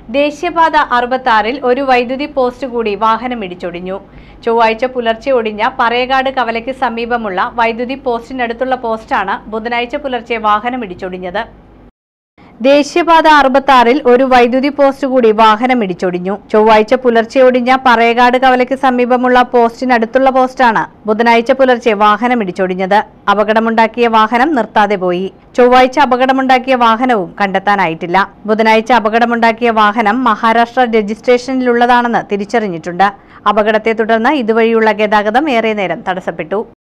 ദേശീയപാത അറുപത്താറിൽ ഒരു വൈദ്യുതി പോസ്റ്റ് കൂടി വാഹനം ഇടിച്ചൊടിഞ്ഞു ചൊവ്വാഴ്ച പുലർച്ചെ ഒടിഞ്ഞ പറയകാട് കവലയ്ക്ക് സമീപമുള്ള വൈദ്യുതി പോസ്റ്റിനടുത്തുള്ള പോസ്റ്റാണ് ബുധനാഴ്ച പുലർച്ചെ വാഹനം ഇടിച്ചൊടിഞ്ഞത് ദേശീയപാത അറുപത്താറിൽ ഒരു വൈദ്യുതി പോസ്റ്റ് കൂടി വാഹനം ഇടിച്ചൊടിഞ്ഞു ചൊവ്വാഴ്ച പുലർച്ചെ ഒടിഞ്ഞ പറയകാട് കവലയ്ക്ക് സമീപമുള്ള പോസ്റ്റിനടുത്തുള്ള പോസ്റ്റാണ് ബുധനാഴ്ച പുലർച്ചെ വാഹനം ഇടിച്ചൊടിഞ്ഞത് അപകടമുണ്ടാക്കിയ വാഹനം നിർത്താതെ പോയി ചൊവ്വാഴ്ച അപകടമുണ്ടാക്കിയ വാഹനവും കണ്ടെത്താനായിട്ടില്ല ബുധനാഴ്ച അപകടമുണ്ടാക്കിയ വാഹനം മഹാരാഷ്ട്ര രജിസ്ട്രേഷനിലുള്ളതാണെന്ന് തിരിച്ചറിഞ്ഞിട്ടുണ്ട് അപകടത്തെ തുടർന്ന് ഇതുവഴിയുള്ള ഗതാഗതം ഏറെ നേരം തടസ്സപ്പെട്ടു